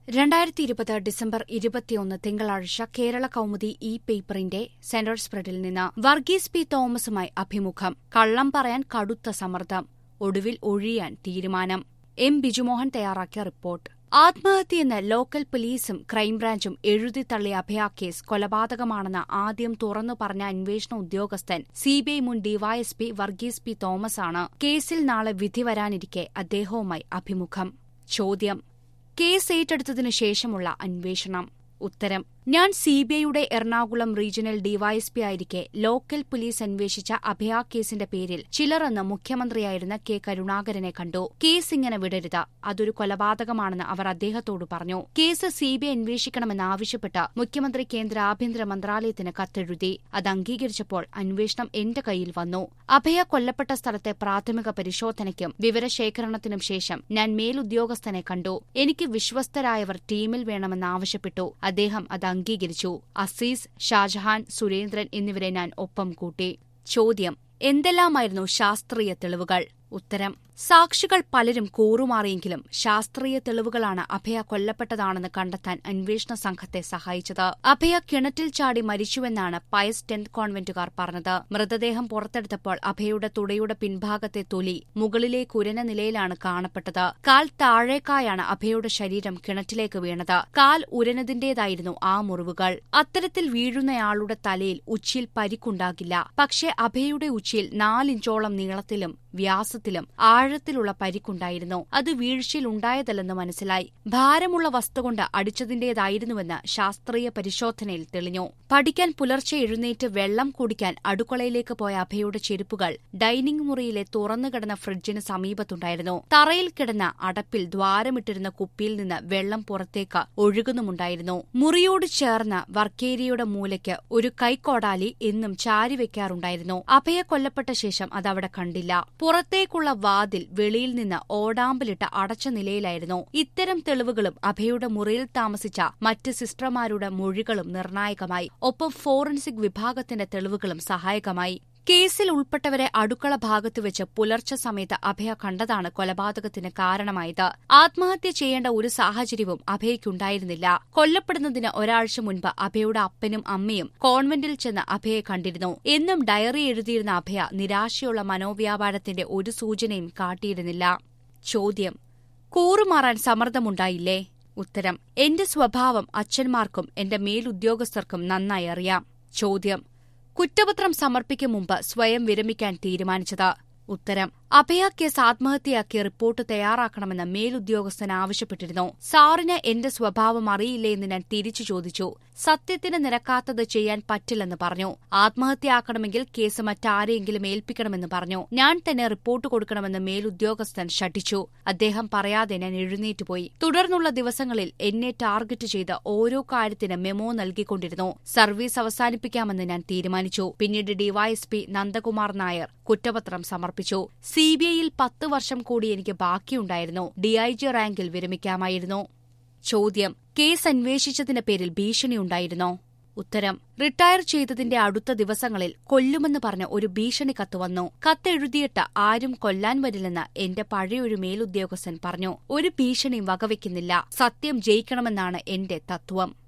രണ്ടായിരത്തി ഇരുപത് ഡിസംബർ ഇരുപത്തിയൊന്ന് തിങ്കളാഴ്ച കേരള കൗമുദി ഇ പേപ്പറിന്റെ സെന്റർ സ്പ്രെഡിൽ നിന്ന് വർഗീസ് പി തോമസുമായി അഭിമുഖം കള്ളം പറയാൻ കടുത്ത സമ്മർദ്ദം ഒടുവിൽ ഒഴിയാൻ തീരുമാനം എം ബിജുമോഹൻ തയ്യാറാക്കിയ റിപ്പോർട്ട് ആത്മഹത്യയെന്ന് ലോക്കൽ പോലീസും ക്രൈംബ്രാഞ്ചും എഴുതിത്തള്ളിയ അഭയ കേസ് കൊലപാതകമാണെന്ന് ആദ്യം തുറന്നു പറഞ്ഞ അന്വേഷണ ഉദ്യോഗസ്ഥൻ സിബിഐ മുൻ ഡിവൈഎസ്പി വർഗീസ് പി തോമസാണ് കേസിൽ നാളെ വിധി വരാനിരിക്കെ അദ്ദേഹവുമായി അഭിമുഖം ചോദ്യം കേസ് ഏറ്റെടുത്തതിനു ശേഷമുള്ള അന്വേഷണം ഉത്തരം ഞാൻ സിബിഐയുടെ എറണാകുളം റീജിയണൽ ഡിവൈഎസ്പി ആയിരിക്കെ ലോക്കൽ പോലീസ് അന്വേഷിച്ച അഭയ കേസിന്റെ പേരിൽ ചിലറെന്ന് മുഖ്യമന്ത്രിയായിരുന്ന കെ കരുണാകരനെ കണ്ടു കേസ് ഇങ്ങനെ വിടരുത് അതൊരു കൊലപാതകമാണെന്ന് അവർ അദ്ദേഹത്തോട് പറഞ്ഞു കേസ് സിബിഐ അന്വേഷിക്കണമെന്നാവശ്യപ്പെട്ട് മുഖ്യമന്ത്രി കേന്ദ്ര ആഭ്യന്തര മന്ത്രാലയത്തിന് കത്തെഴുതി അത് അംഗീകരിച്ചപ്പോൾ അന്വേഷണം എന്റെ കയ്യിൽ വന്നു അഭയ കൊല്ലപ്പെട്ട സ്ഥലത്തെ പ്രാഥമിക പരിശോധനയ്ക്കും വിവരശേഖരണത്തിനും ശേഷം ഞാൻ മേലുദ്യോഗസ്ഥനെ കണ്ടു എനിക്ക് വിശ്വസ്തരായവർ ടീമിൽ വേണമെന്നാവശ്യപ്പെട്ടു അദ്ദേഹം അത് അംഗീകരിച്ചു അസീസ് ഷാജഹാൻ സുരേന്ദ്രൻ എന്നിവരെ ഞാൻ ഒപ്പം കൂട്ടി ചോദ്യം എന്തെല്ലാമായിരുന്നു ശാസ്ത്രീയ തെളിവുകൾ ഉത്തരം സാക്ഷികൾ പലരും കൂറുമാറിയെങ്കിലും ശാസ്ത്രീയ തെളിവുകളാണ് അഭയ കൊല്ലപ്പെട്ടതാണെന്ന് കണ്ടെത്താൻ അന്വേഷണ സംഘത്തെ സഹായിച്ചത് അഭയ കിണറ്റിൽ ചാടി മരിച്ചുവെന്നാണ് പയസ് ടെൻത്ത് കോൺവെന്റുകാർ പറഞ്ഞത് മൃതദേഹം പുറത്തെടുത്തപ്പോൾ അഭയയുടെ തുടയുടെ പിൻഭാഗത്തെ തൊലി മുകളിലേക്ക് ഉരന നിലയിലാണ് കാണപ്പെട്ടത് കാൽ താഴേക്കായാണ് അഭയയുടെ ശരീരം കിണറ്റിലേക്ക് വീണത് കാൽ ഉരനതിന്റേതായിരുന്നു ആ മുറിവുകൾ അത്തരത്തിൽ വീഴുന്നയാളുടെ തലയിൽ ഉച്ചിയിൽ പരിക്കുണ്ടാകില്ല പക്ഷേ അഭയയുടെ ഉച്ചിയിൽ നാലിഞ്ചോളം നീളത്തിലും വ്യാസത്തിലും ആഴത്തിലുള്ള പരിക്കുണ്ടായിരുന്നു അത് വീഴ്ചയിൽ ഉണ്ടായതല്ലെന്ന് മനസ്സിലായി ഭാരമുള്ള വസ്തുകൊണ്ട് അടിച്ചതിന്റേതായിരുന്നുവെന്ന് ശാസ്ത്രീയ പരിശോധനയിൽ തെളിഞ്ഞു പഠിക്കാൻ പുലർച്ചെ എഴുന്നേറ്റ് വെള്ളം കുടിക്കാൻ അടുക്കളയിലേക്ക് പോയ അഭയുടെ ചെരുപ്പുകൾ ഡൈനിംഗ് മുറിയിലെ തുറന്നുകിടന്ന ഫ്രിഡ്ജിന് സമീപത്തുണ്ടായിരുന്നു തറയിൽ കിടന്ന അടപ്പിൽ ദ്വാരമിട്ടിരുന്ന കുപ്പിയിൽ നിന്ന് വെള്ളം പുറത്തേക്ക് ഒഴുകുന്നുമുണ്ടായിരുന്നു മുറിയോട് ചേർന്ന് വർക്കേരിയുടെ മൂലയ്ക്ക് ഒരു കൈക്കോടാലി എന്നും ചാരിവെക്കാറുണ്ടായിരുന്നു അഭയ കൊല്ലപ്പെട്ട ശേഷം അതവിടെ കണ്ടില്ല പുറത്തേക്കുള്ള വാതിൽ വെളിയിൽ നിന്ന് ഓടാമ്പലിട്ട് അടച്ച നിലയിലായിരുന്നു ഇത്തരം തെളിവുകളും അഭയുടെ മുറിയിൽ താമസിച്ച മറ്റ് സിസ്റ്റർമാരുടെ മൊഴികളും നിർണായകമായി ഒപ്പം ഫോറൻസിക് വിഭാഗത്തിന്റെ തെളിവുകളും സഹായകമായി കേസിൽ ഉൾപ്പെട്ടവരെ അടുക്കള ഭാഗത്ത് വെച്ച് പുലർച്ചെ സമയത്ത് അഭയ കണ്ടതാണ് കൊലപാതകത്തിന് കാരണമായത് ആത്മഹത്യ ചെയ്യേണ്ട ഒരു സാഹചര്യവും അഭയയ്ക്കുണ്ടായിരുന്നില്ല കൊല്ലപ്പെടുന്നതിന് ഒരാഴ്ച മുൻപ് അഭയുടെ അപ്പനും അമ്മയും കോൺവെന്റിൽ ചെന്ന് അഭയെ കണ്ടിരുന്നു എന്നും ഡയറി എഴുതിയിരുന്ന അഭയ നിരാശയുള്ള മനോവ്യാപാരത്തിന്റെ ഒരു സൂചനയും കാട്ടിയിരുന്നില്ല ചോദ്യം കൂറുമാറാൻ സമ്മർദ്ദമുണ്ടായില്ലേ ഉത്തരം എന്റെ സ്വഭാവം അച്ഛന്മാർക്കും എന്റെ മേലുദ്യോഗസ്ഥർക്കും നന്നായി അറിയാം ചോദ്യം കുറ്റപത്രം സമർപ്പിക്കും മുമ്പ് സ്വയം വിരമിക്കാൻ തീരുമാനിച്ചത് ഉത്തരം അഭയ കേസ് ആത്മഹത്യയാക്കിയ റിപ്പോർട്ട് തയ്യാറാക്കണമെന്ന് മേലുദ്യോഗസ്ഥൻ ആവശ്യപ്പെട്ടിരുന്നു സാറിന് എന്റെ സ്വഭാവം അറിയില്ലേ എന്ന് ഞാൻ തിരിച്ചു ചോദിച്ചു സത്യത്തിന് നിരക്കാത്തത് ചെയ്യാൻ പറ്റില്ലെന്ന് പറഞ്ഞു ആത്മഹത്യയാക്കണമെങ്കിൽ കേസ് മറ്റാരെയെങ്കിലും ഏൽപ്പിക്കണമെന്ന് പറഞ്ഞു ഞാൻ തന്നെ റിപ്പോർട്ട് കൊടുക്കണമെന്ന് മേലുദ്യോഗസ്ഥൻ ശഠിച്ചു അദ്ദേഹം പറയാതെ ഞാൻ എഴുന്നേറ്റുപോയി തുടർന്നുള്ള ദിവസങ്ങളിൽ എന്നെ ടാർഗറ്റ് ചെയ്ത് ഓരോ കാര്യത്തിന് മെമ്മോ നൽകിക്കൊണ്ടിരുന്നു സർവീസ് അവസാനിപ്പിക്കാമെന്ന് ഞാൻ തീരുമാനിച്ചു പിന്നീട് ഡിവൈഎസ്പി നന്ദകുമാർ നായർ കുറ്റപത്രം സമർപ്പിച്ചു സിബിഐയിൽ പത്ത് വർഷം കൂടി എനിക്ക് ബാക്കിയുണ്ടായിരുന്നു ഡിഐജി റാങ്കിൽ വിരമിക്കാമായിരുന്നു ചോദ്യം കേസ് അന്വേഷിച്ചതിന്റെ പേരിൽ ഭീഷണിയുണ്ടായിരുന്നോ ഉത്തരം റിട്ടയർ ചെയ്തതിന്റെ അടുത്ത ദിവസങ്ങളിൽ കൊല്ലുമെന്ന് പറഞ്ഞ ഒരു ഭീഷണി കത്ത് വന്നു കത്തെഴുതിയിട്ട് ആരും കൊല്ലാൻ വരില്ലെന്ന് എന്റെ പഴയൊരു മേലുദ്യോഗസ്ഥൻ പറഞ്ഞു ഒരു ഭീഷണിയും വകവെക്കുന്നില്ല സത്യം ജയിക്കണമെന്നാണ് എന്റെ തത്വം